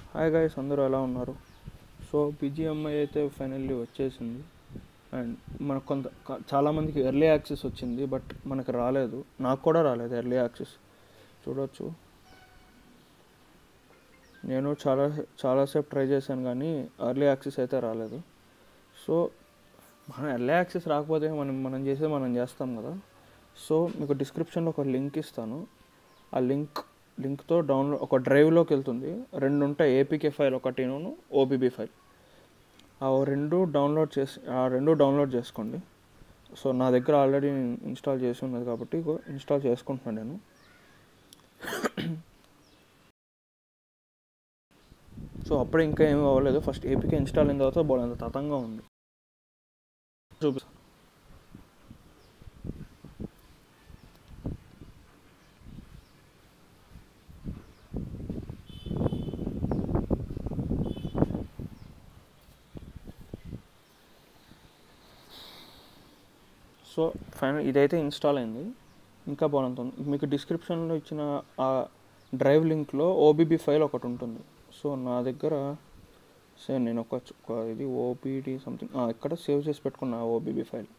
hi guys అందరూ ఎలా ఉన్నారు సో పిజిఎంఐ అయితే ఫైనల్లీ వచ్చేసింది అండ్ మనకు కొంత క- చాలామందికి ఎర్లీ యాక్సెస్ వచ్చింది బట్ మనకు రాలేదు నాకు కూడా రాలేదు ఎర్లీ యాక్సెస్ చూడొచ్చు నేను చాలా చాలాసేపు ట్రై చేశాను కానీ ఎర్లీ యాక్సెస్ అయితే రాలేదు సో మన ఎర్లీ యాక్సెస్ రాకపోతే మనం మనం చేసేది మనం చేస్తాం కదా సో మీకు డిస్క్రిప్షన్లో ఒక లింక్ ఇస్తాను ఆ లింక్ లింక్తో డౌన్లోడ్ ఒక డ్రైవ్లోకి వెళ్తుంది రెండు ఉంటాయి ఏపీకే ఫైల్ ఒకటిను ఓబీబీ ఫైల్ ఆ రెండు డౌన్లోడ్ చేసి ఆ రెండు డౌన్లోడ్ చేసుకోండి సో నా దగ్గర ఆల్రెడీ ఇన్స్టాల్ చేసి ఉన్నది కాబట్టి ఇగో ఇన్స్టాల్ చేసుకుంటున్నాను నేను సో అప్పుడే ఇంకా ఏమీ అవ్వలేదు ఫస్ట్ ఏపీకే ఇన్స్టాల్ అయిన తర్వాత బోలంత తతంగా ఉంది చూపిస్తాను సో ఫైనల్ ఇదైతే ఇన్స్టాల్ అయింది ఇంకా బాగుంటుంది మీకు డిస్క్రిప్షన్లో ఇచ్చిన ఆ డ్రైవ్ లింక్లో ఓబీబీ ఫైల్ ఒకటి ఉంటుంది సో నా దగ్గర సేమ్ నేను ఒక చ- ఒక ఇది ఓబీడీ సంథింగ్ ఇక్కడ సేవ్ చేసి పెట్టుకున్న ఓబీబీ ఫైల్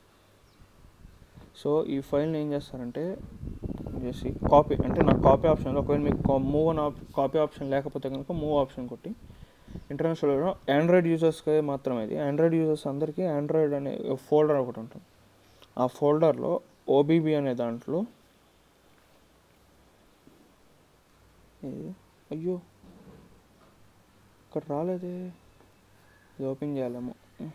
సో ఈ ఫైల్ని ఏం చేస్తారంటే చేసి కాపీ అంటే నా కాపీ ఆప్షన్ ఒకవేళ మీకు మూవ్ అని కాపీ ఆప్షన్ లేకపోతే కనుక మూవ్ ఆప్షన్ కొట్టి ఇంటర్నేషనల్ ఆండ్రాయిడ్ యూజర్స్కి మాత్రమే ఇది ఆండ్రాయిడ్ యూజర్స్ అందరికీ ఆండ్రాయిడ్ అనే ఫోల్డర్ ఒకటి ఉంటుంది ఆ ఫోల్డర్లో ఓబీబీ అనే దాంట్లో ఇది అయ్యో ఇక్కడ రాలేదే ఇది ఓపెన్ చేయాలేమో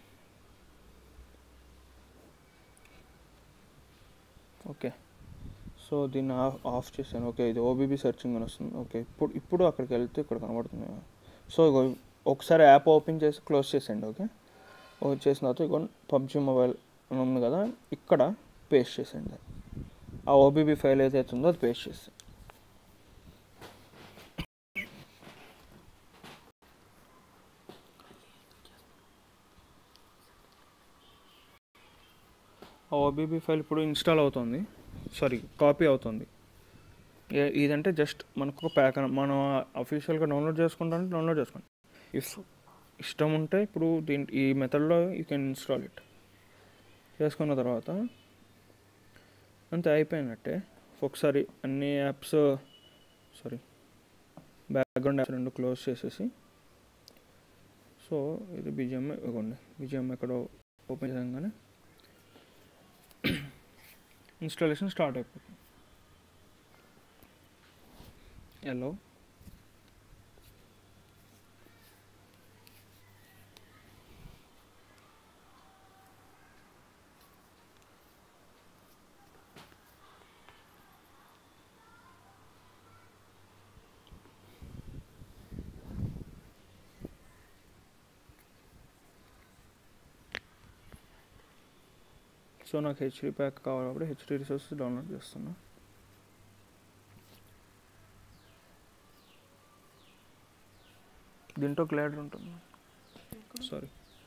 ఓకే సో దీన్ని ఆఫ్ ఆఫ్ చేశాను ఓకే ఇది ఓబీబీ సెర్చింగ్ అని వస్తుంది ఓకే ఇప్పుడు ఇప్పుడు అక్కడికి వెళ్తే ఇక్కడ కనబడుతుంది సో ఇగో ఒకసారి యాప్ ఓపెన్ చేసి క్లోజ్ చేసేయండి ఓకే ఓపెన్ చేసిన తర్వాత ఇగో పబ్జి మొబైల్ అని ఉంది కదా ఇక్కడ పేస్ట్ చేసేయండి ఆ ఓబీబీ ఫైల్ ఏదైతే ఉందో అది పేస్ట్ చేసి ఆ ఓబీబీ ఫైల్ ఇప్పుడు ఇన్స్టాల్ అవుతుంది సారీ కాపీ అవుతుంది ఏ- ఇదంటే జస్ట్ మనకు ఒక ప్యాక్ మనం అఫీషియల్గా డౌన్లోడ్ చేసుకుంటాం డౌన్లోడ్ చేసుకోండి ఇఫ్ ఇష్టం ఉంటే ఇప్పుడు దీని ఈ మెథడ్లో యూ కెన్ ఇన్స్టాల్ ఇట్ చేసుకున్న తర్వాత అంతే అయిపోయినట్టే ఒకసారి అన్ని యాప్స్ సారీ బ్యాక్గ్రౌండ్ యాప్స్ రెండు క్లోజ్ చేసేసి సో ఇది బీజిఎం ఇవ్వండి బీజిఎం ఎక్కడో ఓపెన్ చేయగానే ఇన్స్టాలేషన్ స్టార్ట్ అయిపోతుంది హలో సో నాకు హెచ్డి ప్యాక్ కావాలి కాబట్టి హెచ్డి రిసోర్సెస్ డౌన్లోడ్ చేస్తున్నా దీంట్లో గ్లాడర్ ఉంటుంది సారీ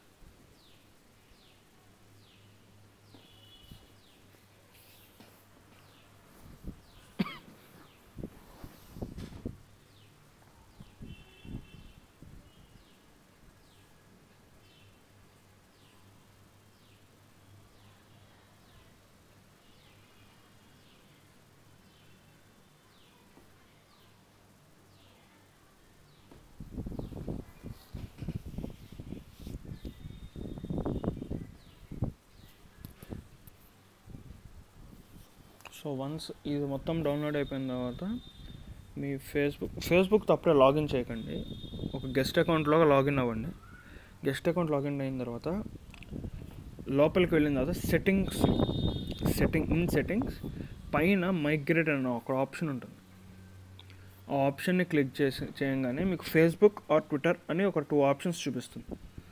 సో వన్స్ ఇది మొత్తం డౌన్లోడ్ అయిపోయిన తర్వాత మీ ఫేస్బుక్ ఫేస్బుక్ అప్పుడే లాగిన్ చేయకండి ఒక గెస్ట్ అకౌంట్లో లాగిన్ అవ్వండి గెస్ట్ అకౌంట్ లాగిన్ అయిన తర్వాత లోపలికి వెళ్ళిన తర్వాత సెట్టింగ్స్ సెట్టింగ్ ఇన్ సెట్టింగ్స్ పైన మైగ్రేట్ అనే ఒక ఆప్షన్ ఉంటుంది ఆ ఆప్షన్ని క్లిక్ చేసి చేయగానే మీకు ఫేస్బుక్ ఆర్ ట్విట్టర్ అని ఒక టూ ఆప్షన్స్ చూపిస్తుంది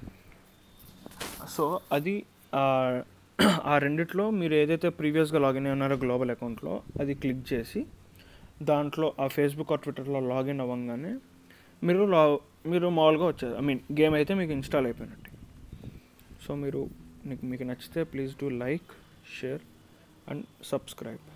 సో అది ఆ, ఆ రెండిట్లో మీరు ఏదైతే ప్రీవియస్గా లాగిన్ అయి ఉన్నారో గ్లోబల్ అకౌంట్లో అది క్లిక్ చేసి దాంట్లో ఆ ఫేస్బుక్ ఆర్ ట్విట్టర్లో లాగిన్ అవ్వగానే మీరు లా మీరు మామూలుగా వచ్చేది ఐ మీన్ గేమ్ అయితే మీకు ఇన్స్టాల్ అయిపోయినట్టు సో మీరు మీకు మీకు నచ్చితే please do like share and subscribe